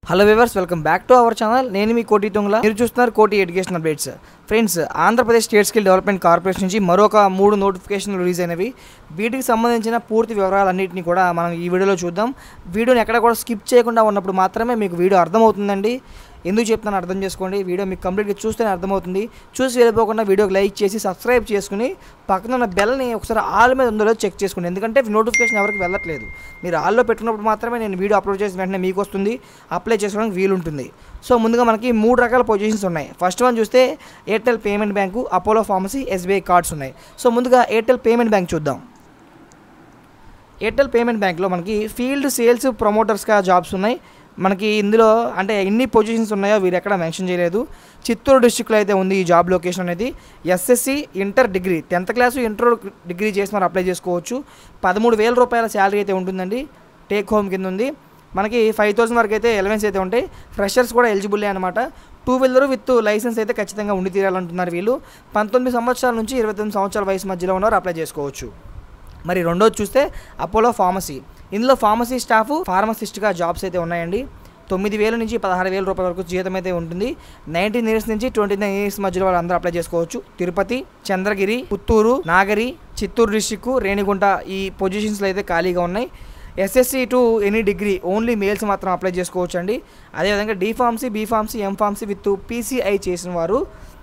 hello viewers welcome back to our channel నేను మీ కోటి తుంగ్లా మీరు చూస్తున్నారు Koti education updates friends Andhra Pradesh state skill development corporation నుంచి మరొక మూడు నోటిఫికేషన్లు రిలీజ్ అయినవి వీటికి సంబంధించిన పూర్తి వివరాలన్నింటినీ కూడా మనం ఈ వీడియోలో చూద్దాం వీడియోని ఎక్కడ కూడా స్కిప్ చేయకుండా ఉన్నప్పుడు మాత్రమే మీకు వీడియో అర్థమవుతుందండి ఎందుకు చెప్తాను అర్థం చేసుకోండి వీడియో మీకు కంప్లీట్గా చూస్తేనే అర్థమవుతుంది చూసి వెళ్ళిపోకుండా వీడియోకి లైక్ చేసి సబ్స్క్రైబ్ చేసుకుని పక్కన ఉన్న బెల్ని ఒకసారి ఆల్ మీద ఉందో లేదో చెక్ చేసుకోండి ఎందుకంటే నోటిఫికేషన్ ఎవరికి వెళ్ళట్లేదు మీరు ఆల్లో పెట్టుకున్నప్పుడు మాత్రమే నేను వీడియో అప్లోడ్ చేసిన వెంటనే మీకు వస్తుంది అప్లై చేసుకోవడానికి వీలుంటుంది సో ముందుగా మనకి మూడు రకాల పొజిషన్స్ ఉన్నాయి ఫస్ట్ వన్ చూస్తే Airtel payment bank Apollo pharmacy SBI cards ఉన్నాయి సో ముందుగా ఎయిర్టెల్ పేమెంట్ బ్యాంక్ చూద్దాం ఎయిర్టెల్ పేమెంట్ బ్యాంక్లో మనకి ఫీల్డ్ సేల్స్ ప్రమోటర్స్గా జాబ్స్ ఉన్నాయి మనకి ఇందులో అంటే ఎన్ని పొజిషన్స్ ఉన్నాయో వీరు ఎక్కడ మెన్షన్ చేయలేదు చిత్తూరు డిస్టిక్లో అయితే ఉంది ఈ జాబ్ లొకేషన్ అనేది SSC inter degree tenth class inter degree చేసి మనం అప్లై చేసుకోవచ్చు పదమూడు వేల రూపాయల శాలరీ అయితే ఉంటుందండి టేక్ హోమ్ కింద ఉంది మనకి ఫైవ్ థౌసండ్ వరకు అయితే ఎలవెన్స్ అయితే ఉంటాయి ఫ్రెషర్స్ కూడా ఎలిజిబుల్ అనమాట టూ వీలర్ విత్ లైసెన్స్ అయితే ఖచ్చితంగా ఉండి తీరాలంటున్నారు వీళ్ళు పంతొమ్మిది సంవత్సరాల నుంచి ఇరవై తొమ్మిది సంవత్సరాల వయసు మధ్యలో ఉన్నవారు అప్లై చేసుకోవచ్చు మరి రెండోది చూస్తే అపోలో ఫార్మసీ ఇందులో ఫార్మసీ స్టాఫ్ ఫార్మసిస్ట్గా జాబ్స్ అయితే ఉన్నాయండి తొమ్మిది వేల నుంచి పదహారు వేల రూపాయల వరకు జీతం అయితే ఉంటుంది నైన్టీన్ ఇయర్స్ నుంచి ట్వంటీ నైన్ ఇయర్స్ మధ్యలో వాళ్ళు అందరూ అప్లై చేసుకోవచ్చు తిరుపతి చంద్రగిరి పుత్తూరు నాగరి చిత్తూరు డిస్టిక్ రేణిగుంట ఈ పొజిషన్స్లో అయితే ఖాళీగా ఉన్నాయి SSC to any degree only males మాత్రం అప్లై చేసుకోవచ్చు అండి అదేవిధంగా D pharmacy B pharmacy M pharmacy with PCI చేసిన వారు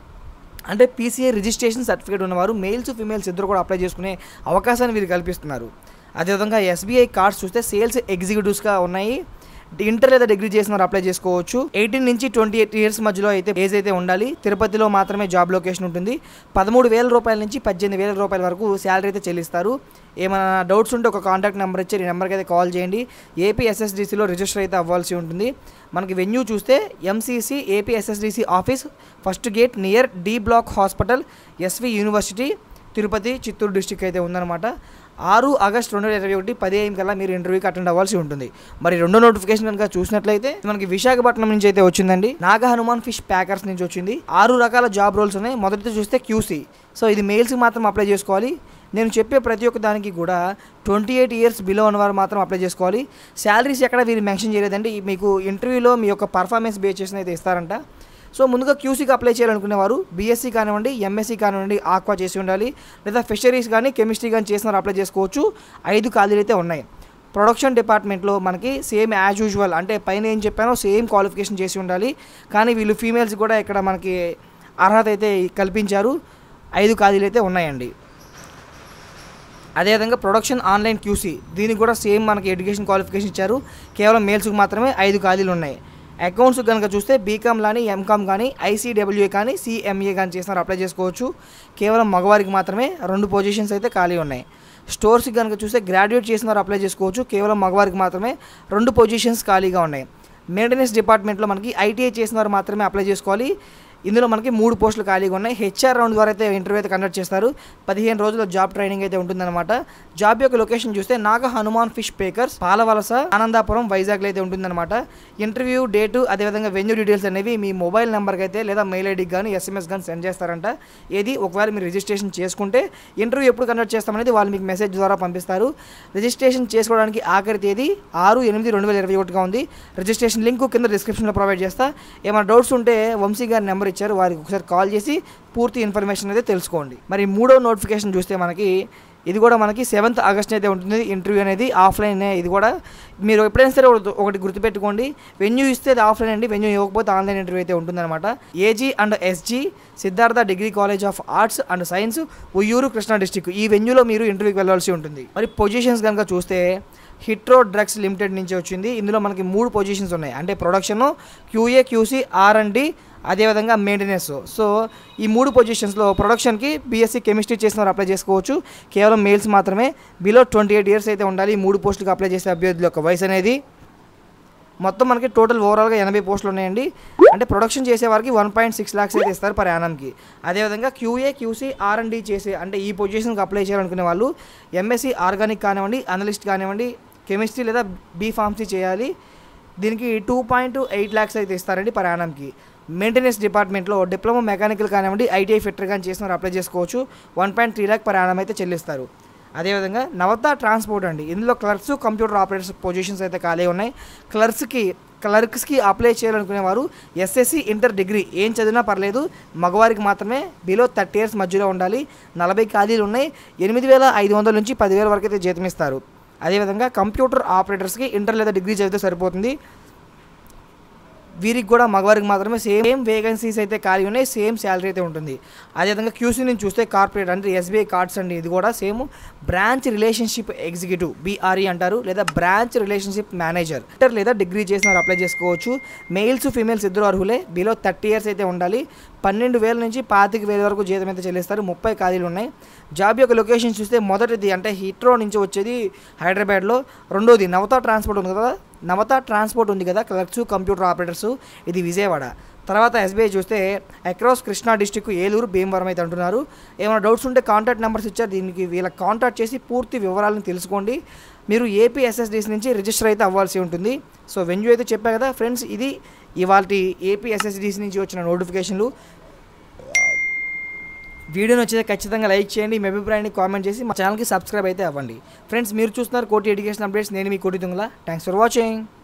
అంటే పీసీఐ రిజిస్ట్రేషన్ సర్టిఫికేట్ ఉన్నవారు మెయిల్స్ ఫిమేల్స్ ఇద్దరు కూడా అప్లై చేసుకునే అవకాశాన్ని వీరు కల్పిస్తున్నారు అదేవిధంగా ఎస్బీఐ కార్డ్స్ చూస్తే సేల్స్ ఎగ్జిక్యూటివ్స్గా ఉన్నాయి ఇంటర్ లేదా డిగ్రీ చేసిన వారు అప్లై చేసుకోవచ్చు ఎయిటీన్ నుంచి ట్వంటీ ఎయిట్ ఇయర్స్ మధ్యలో అయితే ఏజ్ అయితే ఉండాలి తిరుపతిలో మాత్రమే జాబ్ లొకేషన్ ఉంటుంది పదమూడు వేల రూపాయల నుంచి పద్దెనిమిది వేల రూపాయల వరకు శాలరీ అయితే చెల్లిస్తారు ఏమైనా డౌట్స్ ఉంటే ఒక కాంటాక్ట్ నెంబర్ ఇచ్చి ఈ నెంబర్కి అయితే కాల్ చేయండి ఏపీ ఎస్ఎస్డిసిలో రిజిస్టర్ అయితే అవ్వాల్సి ఉంటుంది మనకి వెన్యూ చూస్తే MCC AP SSDC office first gate near D block hospital SV university Tirupati Chittoor district అయితే ఉందన్నమాట ఆరు ఆగస్ట్ రెండు వేల ఇరవై ఒకటి పది ఏం కల్లా మీరు ఇంటర్వ్యూకి అటెండ్ అవ్వాల్సి ఉంటుంది మరి రెండో నోటిఫికేషన్ కనుక చూసినట్లయితే మనకి విశాఖపట్నం నుంచి అయితే వచ్చిందండి నాగ హనుమాన్ ఫిష్ ప్యాకర్స్ నుంచి వచ్చింది ఆరు రకాల జాబ్ రోల్స్ ఉన్నాయి మొదటిది చూస్తే క్యూసీ సో ఇది మెయిల్స్కి మాత్రం అప్లై చేసుకోవాలి నేను చెప్పే ప్రతి ఒక్క దానికి కూడా ట్వంటీ ఎయిట్ ఇయర్స్ బిలో ఉన్నవారు మాత్రం అప్లై చేసుకోవాలి శాలరీస్ ఎక్కడ వీరు మెన్షన్ చేయలేదండి మీకు ఇంటర్వ్యూలో మీ యొక్క పర్ఫార్మెన్స్ బేస్ చేసిన అయితే ఇస్తారంట సో ముందుగా క్యూసీకి అప్లై చేయాలనుకునేవారు బీఎస్సీ కానివ్వండి ఎంఎస్సీ కానివ్వండి ఆక్వా చేసి ఉండాలి లేదా ఫిషరీస్ కానీ కెమిస్ట్రీ కానీ చేసిన వారు అప్లై చేసుకోవచ్చు ఐదు ఖాళీలు అయితే ఉన్నాయి ప్రొడక్షన్ డిపార్ట్మెంట్లో మనకి సేమ్ యాజ్ యూజువల్ అంటే పైన ఏం చెప్పానో సేమ్ క్వాలిఫికేషన్ చేసి ఉండాలి కానీ వీళ్ళు ఫీమేల్స్ కూడా ఇక్కడ మనకి అర్హత అయితే కల్పించారు ఐదు ఖాళీలు అయితే ఉన్నాయండి అదేవిధంగా ప్రొడక్షన్ ఆన్లైన్ క్యూసీ దీనికి కూడా సేమ్ మనకి ఎడ్యుకేషన్ క్వాలిఫికేషన్ ఇచ్చారు కేవలం మేల్స్కి మాత్రమే ఐదు ఖాళీలు ఉన్నాయి అకౌంట్స్ కనుక చూస్తే బీకామ్ కానీ ఎంకామ్ కానీ ఐసీడబ్ల్యూఏ కానీ సిఎంఏ కానీ చేసినారు అప్లై చేసుకోవచ్చు కేవలం మగవారికి మాత్రమే రెండు పొజిషన్స్ అయితే ఖాళీ ఉన్నాయి స్టోర్స్కి కనుక చూస్తే గ్రాడ్యుయేట్ చేసిన వారు అప్లై చేసుకోవచ్చు కేవలం మగవారికి మాత్రమే రెండు పొజిషన్స్ ఖాళీగా ఉన్నాయి మెయింటెనెన్స్ డిపార్ట్మెంట్లో మనకి ఐటీఐ చేసిన వారు మాత్రమే అప్లై చేసుకోవాలి ఇందులో మనకి మూడు పోస్టులు ఖాళీగా ఉన్నాయి హెచ్ఆర్ రౌండ్ ద్వారా అయితే ఇంటర్వ్యూ అయితే కండక్ట్ చేస్తారు పదిహేను రోజుల జాబ్ ట్రైనింగ్ అయితే ఉంటుందన్నమాట జాబ్ యొక్క లొకేషన్ చూస్తే నాగ హనుమాన్ ఫిష్ పేకర్స్ పాలవలస ఆనందాపురం వైజాగ్లో అయితే ఉంటుందన్నమాట ఇంటర్వ్యూ డేటు అదేవిధంగా వెన్యూ డీటెయిల్స్ అనేవి మీ మొబైల్ నెంబర్కి అయితే లేదా మెయిల్ ఐడికి కానీ ఎస్ఎంఎస్ కానీ సెండ్ చేస్తారంట ఏది ఒకవేళ మీరు రిజిస్ట్రేషన్ చేసుకుంటే ఇంటర్వ్యూ ఎప్పుడు కండక్ట్ చేస్తామనేది వాళ్ళు మీకు మెసేజ్ ద్వారా పంపిస్తారు రిజిస్ట్రేషన్ చేసుకోవడానికి ఆఖరి తేదీ ఆరు ఎనిమిది రెండు వేల ఇరవై ఒకటిగా ఉంది రిజిస్ట్రేషన్ లింక్ కింద డిస్క్రిప్షన్లో ప్రొవైడ్ చేస్తా ఏమైనా డౌట్స్ ఉంటే వంశీ గారి నెంబర్ ఇచ్చారు వారికి ఒకసారి కాల్ చేసి పూర్తి ఇన్ఫర్మేషన్ అయితే తెలుసుకోండి మరి మూడో నోటిఫికేషన్ చూస్తే మనకి ఇది కూడా మనకి సెవెంత్ ఆగస్ట్ అయితే ఉంటుంది ఇంటర్వ్యూ అనేది ఆఫ్లైన్ ఇది కూడా మీరు ఎప్పుడైనా సరే ఒకటి- ఒకటి గుర్తుపెట్టుకోండి వెన్యూ ఇస్తే అది ఆఫ్లైన్ అండి వెన్యూ ఇవ్వకపోతే ఆన్లైన్ ఇంటర్వ్యూ అయితే ఉంటుందన్నమాట AG and SG Siddhartha degree college of arts and science Vuyyuru Krishna district ఈ వెన్యూలో మీరు ఇంటర్వ్యూకి వెళ్ళాల్సి ఉంటుంది మరి పొజిషన్స్ కనుక చూస్తే హిట్రో డ్రగ్స్ లిమిటెడ్ నుంచి వచ్చింది ఇందులో మనకి మూడు పొజిషన్స్ ఉన్నాయి అంటే production QA QC R and D అదేవిధంగా మెయింటెనెన్స్ సో ఈ మూడు పొజిషన్స్లో ప్రొడక్షన్కి బీఎస్సీ కెమిస్ట్రీ చేసిన వారు అప్లై చేసుకోవచ్చు కేవలం మేల్స్ మాత్రమే బిలో ట్వంటీ ఎయిట్ ఇయర్స్ అయితే ఉండాలి ఈ మూడు పోస్టులకు అప్లై చేసే అభ్యర్థుల యొక్క వయసు అనేది మొత్తం మనకి టోటల్ ఓవరాల్గా ఎనభై పోస్టులు ఉన్నాయండి అంటే ప్రొడక్షన్ చేసే వారికి వన్ పాయింట్ సిక్స్ ల్యాక్స్ అయితే ఇస్తారు పర్ యానంకి అదేవిధంగా QA QC R and D చేసే అంటే ఈ పొజిషన్కి అప్లై చేయాలనుకునే వాళ్ళు ఎంఎస్సీ ఆర్గానిక్ కానివ్వండి అనలిస్ట్ కానివ్వండి కెమిస్ట్రీ లేదా బీ ఫార్మసీ చేయాలి దీనికి టూ పాయింట్ ఎయిట్ ల్యాక్స్ అయితే ఇస్తారండి పర్ యానంకి మెయింటెనెన్స్ డిపార్ట్మెంట్లో డిప్లొమా మెకానికల్ కానివ్వండి ఐటీఐ ఫిట్టర్ కానీ చేసిన వారు అప్లై చేసుకోవచ్చు one point three lakh per annum అయితే చెల్లిస్తారు అదేవిధంగా నవత ట్రాన్స్పోర్ట్ అండి ఇందులో క్లర్క్స్ కంప్యూటర్ ఆపరేటర్స్ పొజిషన్స్ అయితే ఖాళీ ఉన్నాయి క్లర్క్స్కి క్లర్క్స్కి అప్లై చేయాలనుకునేవారు ఎస్ఎస్సి ఇంటర్ డిగ్రీ ఏం చదివినా పర్లేదు మగవారికి మాత్రమే బిలో థర్టీ ఇయర్స్ మధ్యలో ఉండాలి నలభై ఖాళీలు ఉన్నాయి ఎనిమిది వేల ఐదు వందల నుంచి పదివేల వరకు అయితే జీతం ఇస్తారు అదేవిధంగా కంప్యూటర్ ఆపరేటర్స్కి ఇంటర్ లేదా డిగ్రీ చదివితే సరిపోతుంది వీరికి కూడా మగవారికి మాత్రమే సేమ్ వేకెన్సీస్ అయితే ఖాళీ ఉన్నాయి సేమ్ శాలరీ అయితే ఉంటుంది అదేవిధంగా క్యూసీ నుంచి చూస్తే కార్పొరేట్ అంటే ఎస్బీఐ కార్డ్స్ అండి ఇది కూడా same branch relationship executive BRE అంటారు లేదా బ్రాంచ్ రిలేషన్షిప్ మేనేజర్ ఇంటర్ లేదా డిగ్రీ చేసిన వారు అప్లై చేసుకోవచ్చు మెయిల్స్ ఫీమేల్స్ ఇద్దరు అర్హులే బిలో థర్టీ ఇయర్స్ అయితే ఉండాలి పన్నెండు వేల నుంచి పాతిక వేల వరకు జీతం అయితే చెల్లిస్తారు ముప్పై ఖాళీలు ఉన్నాయి జాబ్ యొక్క లొకేషన్ చూస్తే మొదటిది అంటే హిట్రో నుంచి వచ్చేది హైదరాబాద్లో రెండోది నవతా ట్రాన్స్పోర్ట్ ఉంది కదా నవత ట్రాన్స్పోర్ట్ ఉంది కదా క్లర్క్స్ కంప్యూటర్ ఆపరేటర్స్ ఇది విజయవాడ తర్వాత ఎస్బీఐ చూస్తే అక్రాస్ కృష్ణా డిస్టిక్ ఏలూరు భీమవరం అయితే అంటున్నారు ఏమైనా డౌట్స్ ఉంటే కాంటాక్ట్ నెంబర్స్ ఇచ్చారు దీనికి వీళ్ళకి కాంటాక్ట్ చేసి పూర్తి వివరాలను తెలుసుకోండి మీరు ఏపీ ఎస్ఎస్డిసి నుంచి రిజిస్టర్ అయితే అవ్వాల్సి ఉంటుంది సో వెన్యూ అయితే చెప్పా కదా ఫ్రెండ్స్ ఇది ఇవాళ ఏపీ ఎస్ఎస్డిసి నుంచి వచ్చిన నోటిఫికేషన్లు వీడియోని వచ్చేది ఖచ్చితంగా లైక్ చేయండి మీ అభిప్రాయాన్ని కామెంట్ చేసి మా ఛానల్కి సబ్స్క్రైబ్ అయితే అవ్వండి ఫ్రెండ్స్ మీరు చూస్తున్నారు కోటి ఎడ్యుకేషన్ అప్డేట్స్ నేను మీ కోటి తుంగల థ్యాంక్స్ ఫర్ వాచింగ్